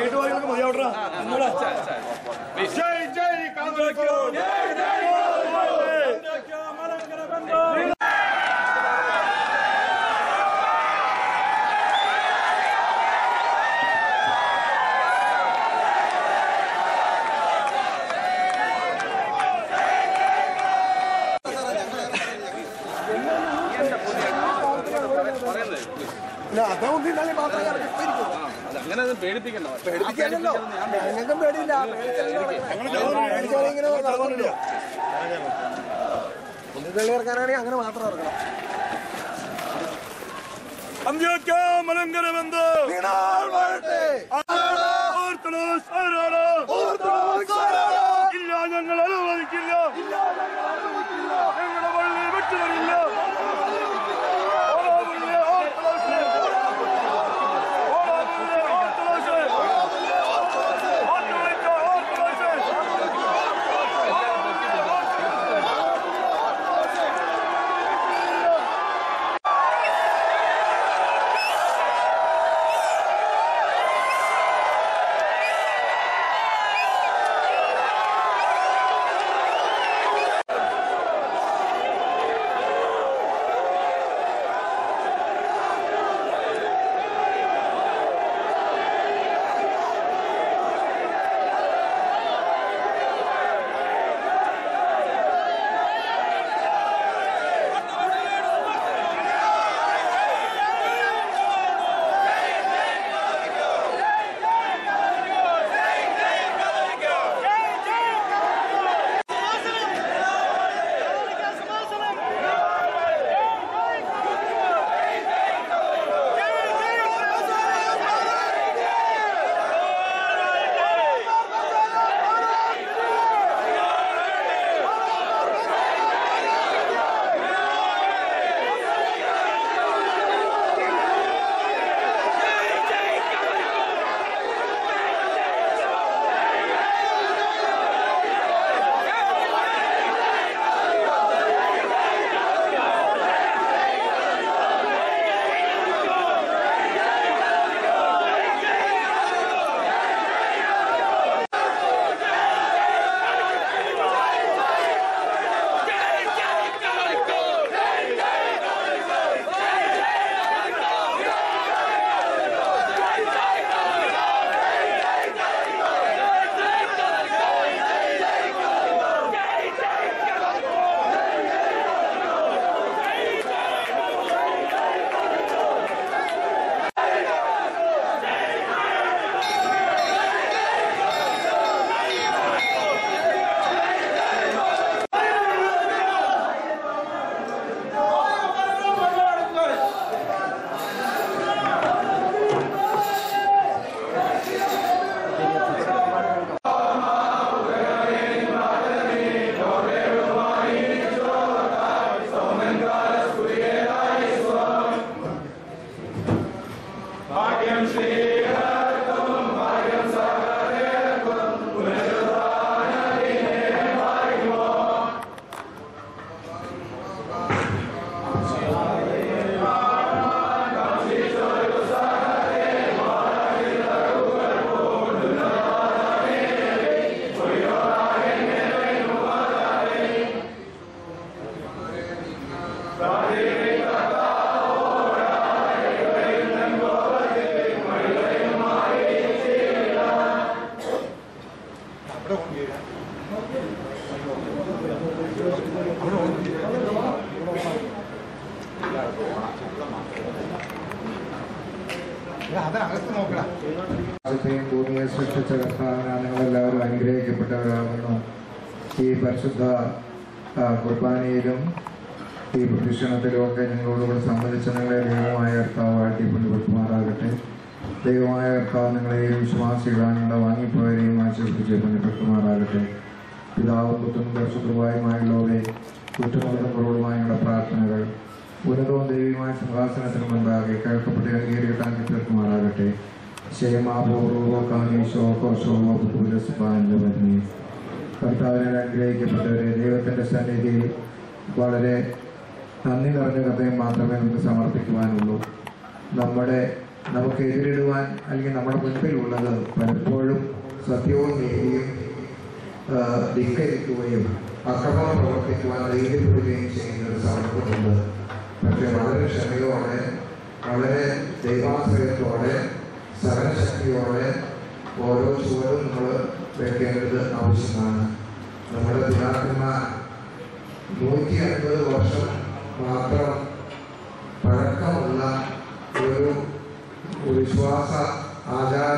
വൈകിട്ട് പോയി മതിയാവട്ടാ ജയ് ജയ് കാതോലിക്ക അങ്ങനെ പേടിപ്പിക്കണ്ട പേടിപ്പിക്കാനല്ലോ ഞങ്ങൾക്കും പേടിയില്ല ഇങ്ങനെ നടന്നില്ല പുള്ളിത്തള്ളി ഇറക്കാനാണെങ്കിൽ അങ്ങനെ മാത്രം ഇറങ്ങണം അന്ത്യോക്ക മലങ്കര ബന്ധു വീണാൾ വാഴട്ടെ ഓർത്തഡോക്സ് ആരാണ് ഇല്ല ഞങ്ങൾ അനുവദിക്കില്ല ഞങ്ങളുടെ പള്ളി വിട്ടുതരില്ല ഓരോ പള്ളി ഓർത്തഡോക്സ് ഓരോ പള്ളി ഓർത്തഡോക്സ് ഓർത്തഡോക്സ് ഓർത്തഡോക്സ് ആകാശത്തെയും ഭൂമിയെ സൃഷ്ടിച്ച കർത്താവിനാൽ നിങ്ങളെല്ലാവരും അനുഗ്രഹിക്കപ്പെട്ടവരാകുന്നു ഈ പരിശുദ്ധ ആ, കുർബാനയിലും ഈ പ്രദക്ഷിണത്തിലും ഒക്കെ ഞങ്ങളോടുകൂടെ സംബന്ധിച്ച നിങ്ങളെ ദൈവമായ കർത്താവ് വാഴ്ത്തിക്കൊണ്ടുമാറാകട്ടെ ദൈവമായ കർത്താവ് നിങ്ങളെയും വിശ്വാസികളാണ് നിങ്ങളെ വാങ്ങിപ്പോയവരെയും ആശീർപ്പിച്ച് പുണ്യപ്പെടുത്തുമാറാകട്ടെ പിതാവും പുത്രനും പരിശുദ്ധവുമായുമായുള്ളവരെ കുറ്റമുള്ളവരോടുമായുള്ള പ്രാർത്ഥനകൾ ഉന്നതവും ദൈവമായ സിംഹാസനത്തിന് മുൻപാകെ കേൾക്കപ്പെട്ട് അംഗീകരിക്കട്ടാക്കി തീർക്കുമാറാകട്ടെ കർത്താവിനെ അനുഗ്രഹിക്കപ്പെട്ടവരെ ദൈവത്തിന്റെ സന്നിധിയിൽ വളരെ നന്ദി നിറഞ്ഞ ഹൃദയം മാത്രമേ നമുക്ക് സമർപ്പിക്കുവാനുള്ളൂ നമ്മുടെ നമുക്ക് എതിരിടുവാൻ അല്ലെങ്കിൽ നമ്മുടെ മുൻപിലുള്ളത് പലപ്പോഴും സത്യവും നീതിയും ആ, ധിക്കരിക്കുകയും അക്രമം പ്രവർത്തിക്കുവാൻ ധൈര്യപ്പെടുകയും ചെയ്യുന്ന ഒരു സന്ദർഭമുണ്ട് പക്ഷെ വളരെ ക്ഷമയോടെ വളരെ ദൈവാശ്രയത്തോടെ സഹനശക്തിയോടെ ഓരോ ചുവടും നമ്മൾ വെക്കേണ്ടത് ആവശ്യമാണ് നമ്മുടെ പിതാക്കന്മാർ നൂറ്റി അൻപത് വർഷം മാത്രം പഴക്കമുള്ള ഒരു വിശ്വാസ ആചാര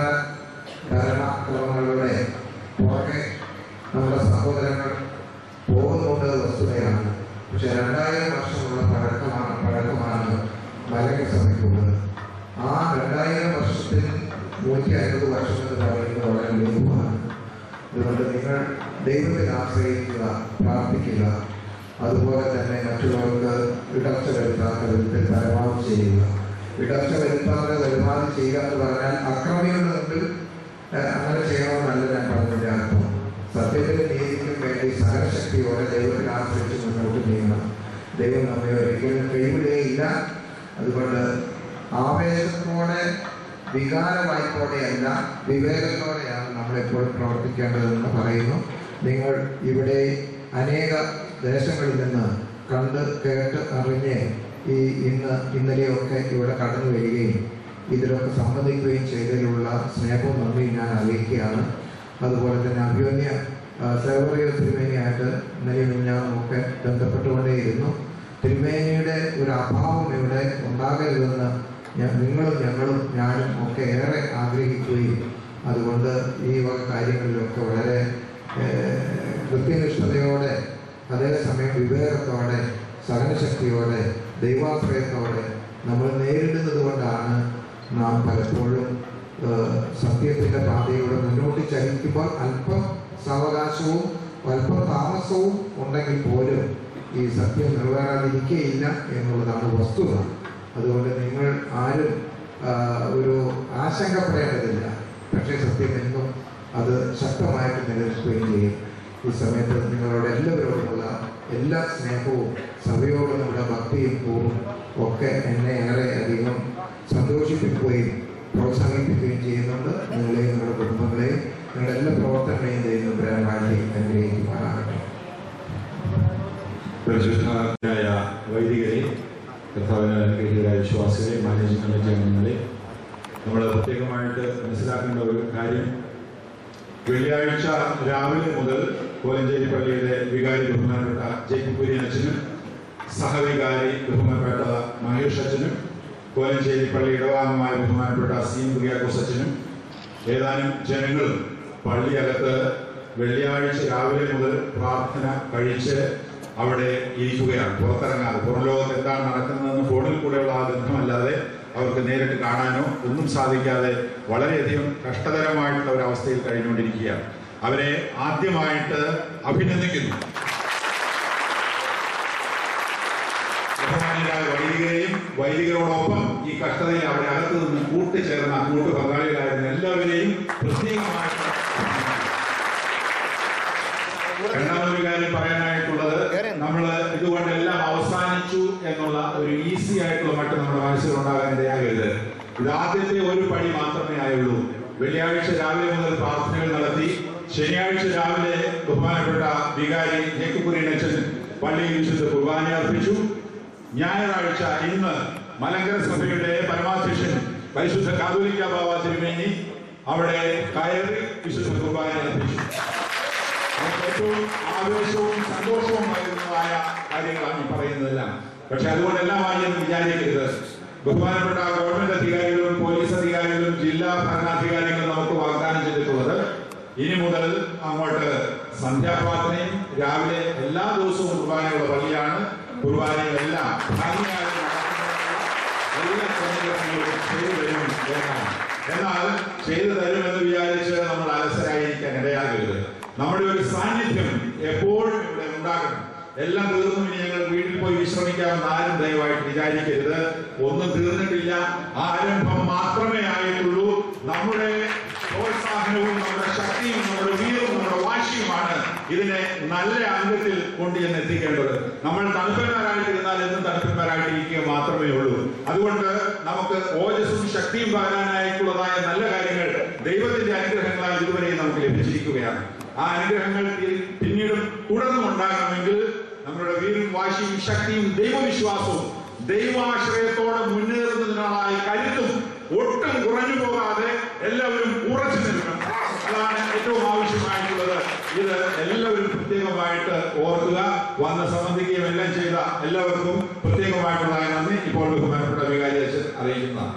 ഭരണക്രമങ്ങളുടെ പുറകെ നമ്മുടെ സഹോദരങ്ങൾ പോകുന്നുണ്ട് വസ്തുതയാണ് പക്ഷെ രണ്ടായിരം വർഷമുള്ള പഴക്കമാണ് പഴക്കമാണ് മലയ്ക്ക് സഭയ്ക്കുള്ളത് ആ രണ്ടായിരം വർഷത്തിൽ നൂറ്റി അൻപത് വർഷം എന്ന് പറയുന്നത് വളരെ ലഘുവാണ് അതുകൊണ്ട് നിങ്ങൾ ദൈവത്തിൽ ആശ്രയിക്കുക പ്രാർത്ഥിക്കുക അതുപോലെ തന്നെ മറ്റുള്ളവർക്ക് ഇടർച്ച വരുത്താത്ത വിധത്തിൽ പരമാവധി ചെയ്യുക ഇടർച്ച വരുത്താതെ പരമാവധി ചെയ്യുക എന്ന് പറഞ്ഞാൽ അക്രമികളുടെ മുമ്പിൽ ഏഹ്, അങ്ങനെ ചെയ്യണമെന്നല്ല ഞാൻ പറഞ്ഞതിന്റെ അർത്ഥം സത്യത്തിന്റെ നീതിക്കും വേണ്ടി സഹനശക്തിയോടെ ദൈവത്തിൽ ആശ്രയിച്ച് മുന്നോട്ട് നീങ്ങണം ദൈവം നമ്മെ ഒരിക്കലും കൈവിടുകയില്ല അതുകൊണ്ട് ആവേശത്തോടെ വികാരവായ്പോടെയല്ല വിവേകത്തോടെയാണ് നമ്മളെപ്പോഴും പ്രവർത്തിക്കേണ്ടതെന്ന് പറയുന്നു നിങ്ങൾ ഇവിടെ അനേക ദേശങ്ങളിൽ നിന്ന് കണ്ട് കേട്ട് അറിഞ്ഞ് ഈ ഇന്ന് ഇന്നലെയൊക്കെ ഇവിടെ കടന്നു വരികയും ഇതിലൊക്കെ സംബന്ധിക്കുകയും ചെയ്തതിലുള്ള സ്നേഹവും നന്ദി ഞാൻ അറിയിക്കുകയാണ് അതുപോലെ തന്നെ അഭ്യോന്യ സേവറിയ തിരുമേനിയായിട്ട് ഇന്നലെയും മിഞ്ഞാന്നുമൊക്കെ ബന്ധപ്പെട്ടുകൊണ്ടേയിരുന്നു തിരുമേനിയുടെ ഒരു അഭാവം ഇവിടെ ഉണ്ടാകരുതെന്ന് ഞാൻ- നിങ്ങളും ഞങ്ങളും ഞാനും ഒക്കെ ഏറെ ആഗ്രഹിക്കുകയും അതുകൊണ്ട് ഈ വക കാര്യങ്ങളിലൊക്കെ വളരെ ഏഹ്, കൃത്യനിഷ്ഠതയോടെ അതേസമയം വിവേകത്തോടെ സഹനശക്തിയോടെ ദൈവാശ്രയത്തോടെ നമ്മൾ നേരിടുന്നത് കൊണ്ടാണ് നാം പലപ്പോഴും ഏഹ്, സത്യത്തിന്റെ പാതയിലൂടെ മുന്നോട്ട് ചലിക്കുമ്പോൾ അല്പം സാവകാശവും അല്പം താമസവും ഉണ്ടെങ്കിൽ പോലും ഈ സത്യം നിറവേറാതിരിക്കുകയില്ല എന്നുള്ളതാണ് വസ്തുത അതുകൊണ്ട് നിങ്ങൾ ആരും ആ, ഒരു ആശങ്കപ്പെടേണ്ടതില്ല പക്ഷേ സത്യം എന്നും അത് ശക്തമായിട്ട് നിലനിൽക്കുകയും ചെയ്യും ഈ സമയത്ത് നിങ്ങളോട് എല്ലാവരോടുമുള്ള എല്ലാ സ്നേഹവും സഭയോടുമുള്ള ഭക്തിയും പൂവും ഒക്കെ എന്നെ ഏറെ അധികം സന്തോഷിപ്പിക്കുകയും പ്രോത്സാഹിപ്പിക്കുകയും ചെയ്യുന്നുണ്ട് നിങ്ങളെയും നിങ്ങളുടെ കുടുംബങ്ങളെയും നിങ്ങളുടെ എല്ലാ പ്രവർത്തനങ്ങളെയും ദൈവം വാഴ്ത്തി അനുഗ്രഹിക്കുമാറാകട്ടെ പരിശുദ്ധരായ വൈദികരെ കർത്താവിന് അനുഗ്രഹീതരായ വിശ്വാസികളെ മാനേജിംഗ് കമ്മിറ്റി അംഗങ്ങളെ നമ്മൾ പ്രത്യേകമായിട്ട് മനസ്സിലാക്കേണ്ട ഒരു കാര്യം വെള്ളിയാഴ്ച രാവിലെ മുതൽ കോലഞ്ചേരി പള്ളിയുടെ വികാരി ബഹുമാനപ്പെട്ട ജയ്ക്ക് കുര്യൻ അച്ഛനും സഹവികാരി ബഹുമാനപ്പെട്ട മഹേഷ് അച്ഛനും കോലഞ്ചേരി പള്ളി ഇടവാംഗമായ ബഹുമാനപ്പെട്ട സീൻ കുര്യാക്കോസ് അച്ഛനും ഏതാനും ജനങ്ങളും പള്ളിയകത്ത് വെള്ളിയാഴ്ച രാവിലെ മുതൽ പ്രാർത്ഥന കഴിച്ച് അവിടെ ഇരിക്കുകയാണ് പുറത്തിറങ്ങാതെ പുറം ലോകത്ത് എന്താണ് നടക്കുന്നതെന്ന് ഫോണിൽ കൂടെയുള്ള ആ ബന്ധമല്ലാതെ അവർക്ക് നേരിട്ട് കാണാനോ ഒന്നും സാധിക്കാതെ വളരെയധികം കഷ്ടതരമായിട്ടുള്ള ഒരു അവസ്ഥയിൽ കഴിഞ്ഞുകൊണ്ടിരിക്കുകയാണ് അവരെ ആദ്യമായിട്ട് അഭിനന്ദിക്കുന്നു ബഹുമാന്യരായ വൈദികരെയും വൈദികരോടൊപ്പം ഈ കഷ്ടതയിൽ അവരെ അകത്ത് നിന്ന് കൂട്ടുചേർന്ന കൂട്ടു പങ്കാളികളായിരുന്ന എല്ലാവരെയും പ്രത്യേകമായിട്ട് രണ്ടാമതൊരു കാര്യം പറയാനായിട്ടുള്ളത് നമ്മൾ ഇതുകൊണ്ട് എല്ലാം അവസാനിച്ചു എന്നുള്ള ഒരു ഈസി ആയിട്ടുള്ള മട്ട് നമ്മുടെ മനസ്സിൽ ഉണ്ടാകാൻ ഇടയാകരുത് ഇത് ആദ്യത്തെ ഒരു പടി മാത്രമേ ആയുള്ളൂ വെള്ളിയാഴ്ച രാവിലെ മുതൽ പ്രാർത്ഥനകൾ നടത്തി ശനിയാഴ്ച രാവിലെ ബഹുമാനപ്പെട്ട വികാരി ജേക്കുപുരി അച്ഛൻ പള്ളിയിൽ വിശുദ്ധ കുർബാന അർപ്പിച്ചു ഞായറാഴ്ച ഇന്ന് മലങ്കര സഭയുടെ പരമാധ്യക്ഷൻ പരിശുദ്ധ കാതോലിക്ക ബാബ തിരുമേനി അവിടെ കയറി വിശുദ്ധ കുർബാന അർപ്പിച്ചു നമുക്ക് ഏറ്റവും ആവേശവും സന്തോഷവും നൽകുന്നതായ കാര്യങ്ങളാണ് ഈ പറയുന്നതെല്ലാം പക്ഷെ അതുകൊണ്ടെല്ലാമായി എന്ന് വിചാരിക്കരുത് ബഹുമാനപ്പെട്ട ഗവൺമെന്റ് അധികാരികളും പോലീസ് അധികാരികളും ജില്ലാ ഭരണാധികാരികളും നമുക്ക് വാഗ്ദാനം ചെയ്തിട്ടുള്ളത് ഇനി മുതൽ അങ്ങോട്ട് സന്ധ്യാപ്രാർത്ഥനയും രാവിലെ എല്ലാ ദിവസവും കുർബാനയുള്ള പള്ളിയാണ് കുർബാനയെല്ലാം ഭംഗിയായി നടത്തുന്നതിനുള്ള എല്ലാ ക്രമീകരണങ്ങളും ചെയ്തു തരും എന്നാണ് എന്നാൽ ചെയ്തു തരുമെന്ന് വിചാരിച്ച് നമ്മൾ അലസരായിരിക്കാൻ ഇടയാകരുത് നമ്മുടെ ഒരു സാന്നിധ്യം എപ്പോഴും ഇവിടെ ഉണ്ടാകണം എല്ലാം തീർന്നു ഇനി ഞങ്ങൾ വീട്ടിൽ പോയി വിശ്രമിക്കാമെന്ന് ആരും ദയവായിട്ട് വിചാരിക്കരുത് ഒന്നും തീർന്നിട്ടില്ല ആരംഭം മാത്രമേ ആയിട്ടുള്ളൂ നമ്മുടെ പ്രോത്സാഹനവും നമ്മുടെ ശക്തിയും നമ്മുടെ വീറും നമ്മുടെ വാശിയുമാണ് ഇതിനെ നല്ല അംഗത്തിൽ കൊണ്ട് ചെന്ന് എത്തിക്കേണ്ടത് നമ്മൾ തണുപ്പന്മാരായിട്ടിരുന്നാൽ എന്നും തണുപ്പന്മാരായിട്ടിരിക്കുക മാത്രമേ ഉള്ളൂ അതുകൊണ്ട് നമുക്ക് ഓജസ്സും ശക്തിയും പകരാനായിട്ടുള്ളതായ നല്ല കാര്യങ്ങൾ ദൈവത്തിന്റെ അനുഗ്രഹങ്ങളാൽ ഇതുവരെ നമുക്ക് ലഭിച്ചിരിക്കുകയാണ് ആ അനുഗ്രഹങ്ങൾ പി- പിന്നീടും തുടർന്നും ഉണ്ടാകണമെങ്കിൽ നമ്മുടെ വീറും വാശിയും ശക്തിയും ദൈവവിശ്വാസവും ദൈവാശ്രയത്തോടെ മുന്നേറുന്നതിനായി കരുത്തും ഒട്ടും കുറഞ്ഞു പോകാതെ എല്ലാവരും ഉറച്ചു നിൽക്കണം അതാണ് ഏറ്റവും ആവശ്യമായിട്ടുള്ളത് ഇത് എല്ലാവരും പ്രത്യേകമായിട്ട് ഓർക്കുക വന്ന് സംബന്ധിക്കുകയും എല്ലാം ചെയ്ത എല്ലാവർക്കും പ്രത്യേകമായിട്ടുള്ളതായ നന്ദി ഇപ്പോൾ ബഹുമാനപ്പെട്ട വികാരി അച്ഛൻ അറിയിക്കുന്നതാണ്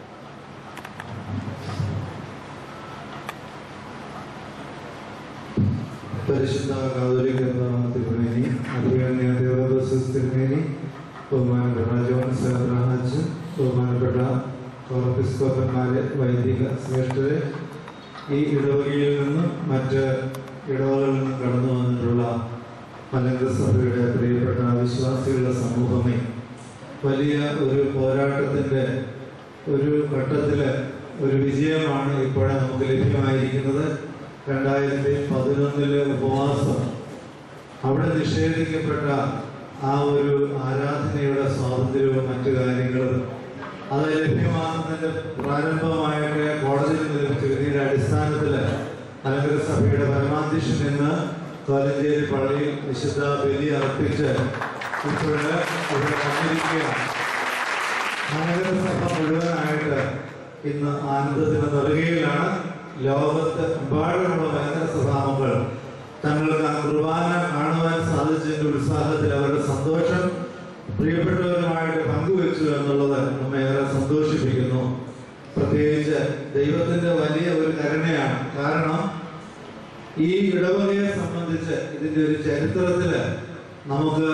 പരിശുദ്ധ കാതോലിക തിരുമേനി അഭിമന്യ ദേവദോസസ് തിരുമേനി ബഹുമാനപ്പെട്ട ജോൺ സേബ്രഹാജ് ബഹുമാനപ്പെട്ട ഓർപ്പിസ്കോപ്പന്മാരെ വൈദിക ശ്രേഷ്ഠരെ ഈ ഇടവകയിൽ നിന്നും മറ്റ് ഇടവകളിൽ നിന്നും കടന്നു വന്നിട്ടുള്ള മലങ്കര സഭയുടെ പ്രിയപ്പെട്ട വിശ്വാസികളുടെ സമൂഹമേ വലിയ ഒരു പോരാട്ടത്തിന്റെ ഒരു ഘട്ടത്തില് ഒരു വിജയമാണ് ഇപ്പോഴെ നമുക്ക് ലഭ്യമായിരിക്കുന്നത് രണ്ടായിരത്തി പതിനൊന്നിലെ ഉപവാസം അവിടെ നിഷേധിക്കപ്പെട്ട ആ ഒരു ആരാധനയുടെ സ്വാതന്ത്ര്യവും മറ്റു കാര്യങ്ങളും അത് ലഭ്യമാകുന്നതിന്റെ പ്രാരംഭമായിട്ട് കോടതിയിൽ നിന്ന് ലഭിച്ച വിധിയുടെ അടിസ്ഥാനത്തിൽ അലങ്കര സഭയുടെ പരമാധ്യക്ഷൻ നിന്ന് കോലഞ്ചേരി പള്ളിയിൽ വിശുദ്ധ ബലി അർപ്പിച്ച് ഇപ്പോഴ് ഇവിടെ വന്നിരിക്കുകയാണ് നഗരസഭ മുഴുവനായിട്ട് ഇന്ന് ആനന്ദത്തിന് നെറുകയിലാണ് ലോകത്ത് എമ്പാടുമുള്ള നഗരസഭാമക്കൾ തങ്ങൾക്ക് ആ കുർബാന കാണുവാൻ സാധിച്ചതിന്റെ ഉത്സാഹത്തിൽ അവരുടെ സന്തോഷം പ്രിയപ്പെട്ടവരുമായിട്ട് പങ്കുവെച്ചു എന്നുള്ളത് നമ്മെ ഏറെ സന്തോഷിപ്പിക്കുന്നു പ്രത്യേകിച്ച് ദൈവത്തിന്റെ വലിയ ഒരു കരുണയാണ് കാരണം ഈ ഇടവകയെ സംബന്ധിച്ച് ഇതിന്റെ ഒരു ചരിത്രത്തില് നമുക്ക്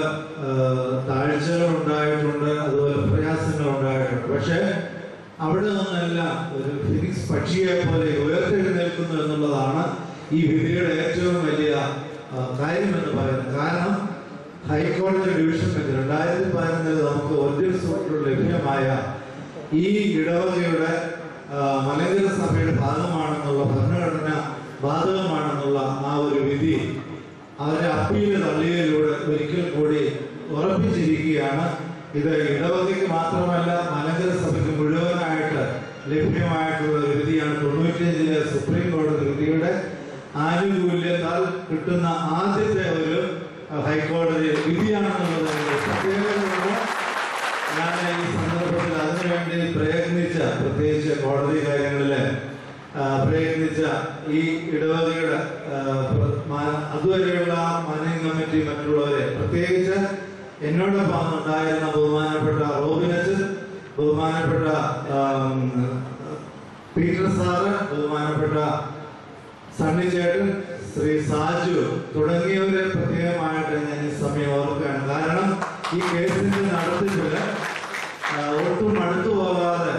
താഴ്ചകൾ ഉണ്ടായിട്ടുണ്ട് അതുപോലെ പ്രയാസങ്ങൾ ഉണ്ടായിട്ടുണ്ട് പക്ഷെ അവിടെ നിന്നെല്ലാം ഒരു ഫിനിക്സ് പക്ഷിയെ പോലെ ഉയർത്തെഴുന്നേൽക്കുന്നു എന്നുള്ളതാണ് ഈ വിധിയുടെ ഏറ്റവും വലിയ ആ, കാര്യമെന്ന് പറയുന്നത് കാരണം ഹൈക്കോടതി ഡിവിഷൻ ബെഞ്ച് രണ്ടായിരത്തി പതിനൊന്നിൽ നമുക്ക് ഒറിജിനൽ സൂട്ടിൽ ലഭ്യമായ ഈ ഇടവകയുടെ ആ, മലങ്കര സഭയുടെ ഭാഗമാണെന്നുള്ള ഭരണഘടന ബാധകമാണെന്നുള്ള ആ ഒരു വിധി അവരെ അപ്പീൽ തള്ളിയതിലൂടെ ഒരിക്കൽ കൂടി ഉറപ്പിച്ചിരിക്കുകയാണ് ഇത് ഇടവകയ്ക്ക് മാത്രമല്ല മലങ്കര സഭയ്ക്ക് മുഴുവനായിട്ട് ലഭ്യമായിട്ടുള്ള ഒരു വിധിയാണ് തൊണ്ണൂറ്റിയഞ്ചിലെ സുപ്രീം കോടതി വിധിയുടെ ആനുകൂല്യത്താൽ കിട്ടുന്ന ആദ്യത്തെ ഒരു അഹ്, ഹൈക്കോടതി വിധിയാണെന്നുള്ളത് ഒരു പ്രത്യേകതയുള്ള ഞാൻ ഈ സന്ദർഭത്തിൽ അതിനുവേണ്ടി പ്രയത്നിച്ച പ്രത്യേകിച്ച് കോടതി കാര്യങ്ങളില് ആ, പ്രയത്നിച്ച ഈ ഇടവകയുടെ ആ, പ്ര- മാ- അതുവരെയുള്ള മാനേജിംഗ് കമ്മിറ്റി മറ്റുള്ളവരെ പ്രത്യേകിച്ച് എന്നോടൊപ്പം ഉണ്ടായിരുന്ന ബഹുമാനപ്പെട്ട റോബിനച്ചൻ ബഹുമാനപ്പെട്ട ആം, പീറ്റർ സാറ് ബഹുമാനപ്പെട്ട സണ്ണി ചേട്ടൻ ശ്രീ സാജു തുടങ്ങിയവരെ പ്രത്യേകമായിട്ട് ഞാൻ ഈ സമയം ഓർക്കുകയാണ് കാരണം ഈ കേസിന്റെ നടത്തിപ്പില് ആ, ഒട്ടും അടുത്തു പോകാതെ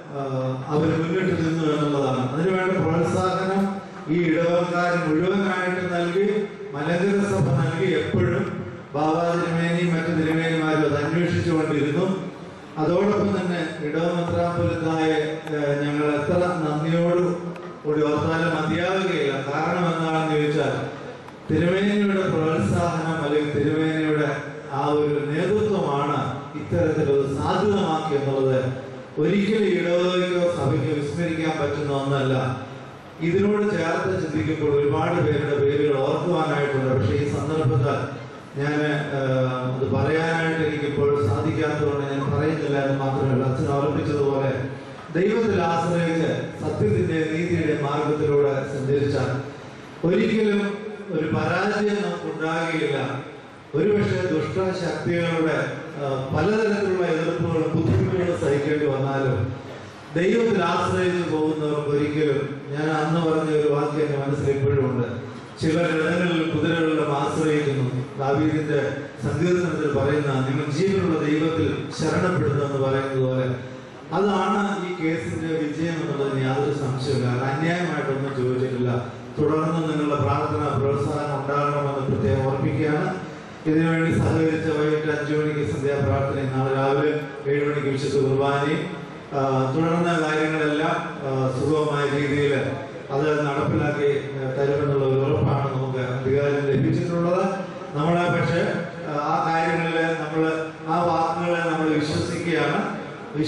അവർ മുന്നിട്ട് നിന്നു എന്നുള്ളതാണ് അതിനുവേണ്ട പ്രോത്സാഹനം ഈ ഇടവക്കാർ മുഴുവനായിട്ട് നൽകി മലങ്കര സഭ നൽകി എപ്പോഴും ബാബാ തിരുമേനിയും മറ്റു തിരുമേനിമാരും അത് അന്വേഷിച്ചുകൊണ്ടിരുന്നു അതോടൊപ്പം തന്നെ ഇടവമെത്രാപൊലിത്തായ ഞങ്ങൾ എത്ര നന്ദിയോട് കൂടി ഓർത്താലും മതിയാവുകയില്ല കാരണം എന്താണെന്ന് ചോദിച്ചാൽ തിരുമേനിയുടെ പ്രോത്സാഹനം അല്ലെങ്കിൽ തിരുമേനിയുടെ ആ ഒരു നേതൃത്വമാണ് ഇത്തരത്തിലൊരു സാധ്യതമാക്കി എന്നുള്ളത് ഒരിക്കലും ഇടവകയ്ക്കോ സഭയ്ക്കോ വിസ്മരിക്കാൻ പറ്റുന്ന ഒന്നല്ല ഇതിനോട് ചേർത്ത് ചിന്തിക്കുമ്പോൾ ഒരുപാട് പേരുടെ പേരുകൾ ഓർക്കുവാനായിട്ടുണ്ട് പക്ഷേ ഈ സന്ദർഭത്തിൽ ഞാൻ അത് പറയാനായിട്ട് എനിക്കിപ്പോൾ സാധിക്കാത്തതുകൊണ്ട് ഞാൻ പറയുന്നില്ല എന്ന് മാത്രമല്ല അച്ഛൻ ഓർമ്മിച്ചതുപോലെ ദൈവത്തിൽ ആശ്രയിച്ച് സത്യത്തിന്റെ നീതിയുടെ മാർഗത്തിലൂടെ സഞ്ചരിച്ചാൽ ഒരിക്കലും ഒരു പരാജയം നമുക്ക് ഉണ്ടാകുകയില്ല ഒരുപക്ഷെ ദുഷ്ടശക്തികളുടെ ആ, പലതരത്തിലുള്ള എതിർപ്പുകളും ബുദ്ധിമുട്ടുകളും സഹിക്കേണ്ടി വന്നാലും ദൈവത്തിൽ ആശ്രയിച്ച് പോകുന്നവർക്ക് ഒരിക്കലും ഞാൻ അന്ന് പറഞ്ഞ ഒരു വാക്യം എന്റെ മനസ്സിൽ ഇപ്പോഴും ഉണ്ട് ചിലർ ഇടങ്ങളിൽ കുതിരകളിലും ആശ്രയിക്കുന്നു ദാവീദിന്റെ സങ്കീർത്തനത്തിൽ പറയുന്ന നിങ്ങൾ ജീവനുള്ള ദൈവത്തിൽ ശരണപ്പെടുന്നു എന്ന് പറയുന്നത് പോലെ അതാണ് ഈ കേസിന്റെ വിജയം എന്നുള്ളതിന് യാതൊരു സംശയമില്ല അത് അന്യായമായിട്ടൊന്നും ചോദിച്ചിട്ടില്ല തുടർന്ന് നിങ്ങളുടെ പ്രാർത്ഥന പ്രോത്സാഹനം ഉണ്ടാകണമെന്ന് പ്രത്യേകം ഓർപ്പിക്കുകയാണ് ഇതിനുവേണ്ടി സഹകരിച്ച വൈകിട്ട് അഞ്ചു മണിക്ക് സന്ധ്യാപ്രാർത്ഥനയും നാളെ രാവിലെ ഏഴ് മണിക്ക് വിശുദ്ധ കുർബാനയും ആ, തുടർന്ന കാര്യങ്ങളെല്ലാം ആ, സുഗമമായ രീതിയിൽ അത് നടപ്പിലാക്കി ആ, തരുമെന്നുള്ള ഒരു ഉറപ്പാണ് നമുക്ക് അധികാരം ലഭ്യം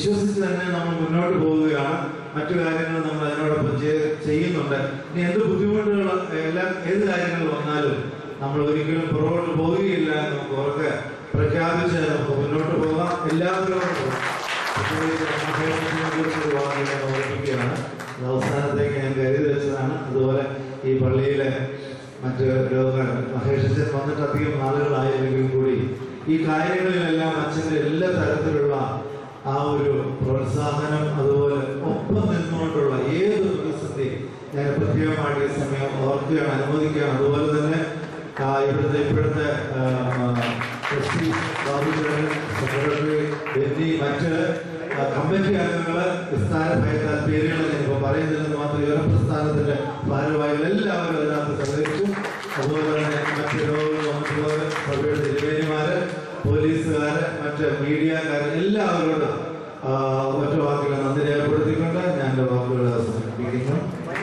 വിശ്വസിച്ച് തന്നെ നമ്മൾ മുന്നോട്ട് പോവുകയാണ് മറ്റു കാര്യങ്ങൾ നമ്മൾ അതിനോടൊപ്പം ചെയ്- ചെയ്യുന്നുണ്ട് ഇനി എന്ത് ബുദ്ധിമുട്ടുകൾ എല്ലാം ഏത് കാര്യങ്ങൾ വന്നാലും നമ്മൾ ഒരിക്കലും പുറകോട്ട് പോവുകയില്ല എന്ന് നമുക്ക് ഉറക്കെ പ്രഖ്യാപിച്ച് നമുക്ക് മുന്നോട്ട് പോകാം എല്ലാവരോടും പ്രത്യേകിച്ച് മഹേഷിനെ കുറിച്ച് ഒരു വാക്ക് ഞാൻ ഓർമ്മിക്കുകയാണ് അത് അവസാനത്തേക്ക് ഞാൻ കരുതി വെച്ചതാണ് അതുപോലെ ഈ പള്ളിയിലെ മറ്റ് രോഗങ്ങൾ മഹേഷച്ചൻ വന്നിട്ട് അധികം നാളുകളായില്ലെങ്കിൽ കൂടി ഈ കാര്യങ്ങളിലെല്ലാം അച്ഛൻ്റെ എല്ലാ തരത്തിലുള്ള ആ ഒരു പ്രോത്സാഹനം അതുപോലെ ഒപ്പം നിന്നുകൊണ്ടുള്ള ഏത് പ്രതിസന്ധി ഞാൻ പ്രത്യേകമായിട്ട് ഈ സമയം ഓർക്കുകയാണ് അനുമോദിക്കുകയാണ് അതുപോലെ തന്നെ ആ, ഇവിടുത്തെ ഇപ്പോഴത്തെ ആ, ആ, എസ് പി ബാബുചേട്ടൻ സെക്രട്ടറി ബെന്നി മറ്റ് ആ, കമ്മിറ്റി അംഗങ്ങള് വിസ്താര ഭയത്താൽ പേരുകൾ ഞാനിപ്പോൾ പറയുന്നില്ലെന്ന് മാത്രം യുവ പ്രസ്ഥാനത്തിന്റെ ഭാരവാഹികൾ എല്ലാവരും അതിനകത്ത് സഹകരിച്ചു അതുപോലെ തന്നെ മറ്റ് രോഗങ്ങൾ മറ്റുള്ളവർ സഭയുടെ തിരുവേനിമാര് പോലീസുകാര് മറ്റ് മീഡിയക്കാര് എല്ലാവരോടും ആ, ഒറ്റ വാക്കുകൾ നന്ദി രേഖപ്പെടുത്തിക്കൊണ്ട് ഞാൻ എൻ്റെ വാക്കുകൾ അവസാനിപ്പിക്കുന്നു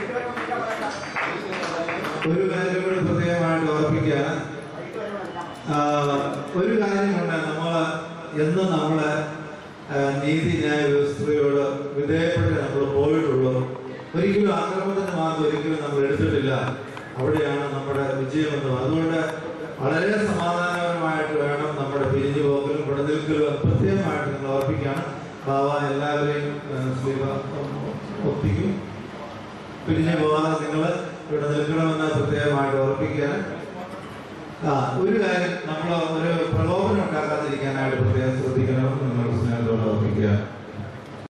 ഒരു കാര്യം കൂടി പ്രത്യേകമായിട്ട് ഓർപ്പിക്കുകയാണ് ആ, ഒരു കാര്യമുണ്ട് നമ്മൾ എന്നും നമ്മള് ആ, നീതിന്യായ വ്യവസ്ഥയോട് വിധേയപ്പെട്ട് നമ്മൾ പോയിട്ടുള്ളൂ ഒരിക്കലും ആക്രമണത്തിന് മാർഗം ഒരിക്കലും നമ്മൾ എടുത്തിട്ടില്ല അവിടെയാണ് നമ്മുടെ വിജയം എന്ന് പറയുന്നത്. അതുകൊണ്ട് വളരെ സമാധാനപരമായിട്ട് വേണം നമ്മുടെ പിരിഞ്ഞു പോകലും പിടനിൽക്കലും അത് പ്രത്യേകമായിട്ട് നിങ്ങൾ ഓർപ്പിക്കുകയാണ് ബാബ എല്ലാവരെയും ആ, ശ്രീബ ഒപ്പിക്കും പിരിഞ്ഞു പോകാതെ നിങ്ങൾ ഇവിടെ നിൽക്കണമെന്ന് പ്രത്യേകമായിട്ട് ഓർപ്പിക്കുകയാണ് ആ ഒരു കാര്യം നമ്മൾ ഒരു പ്രലോഭനം ഉണ്ടാക്കാതിരിക്കാനായിട്ട് പ്രത്യേകം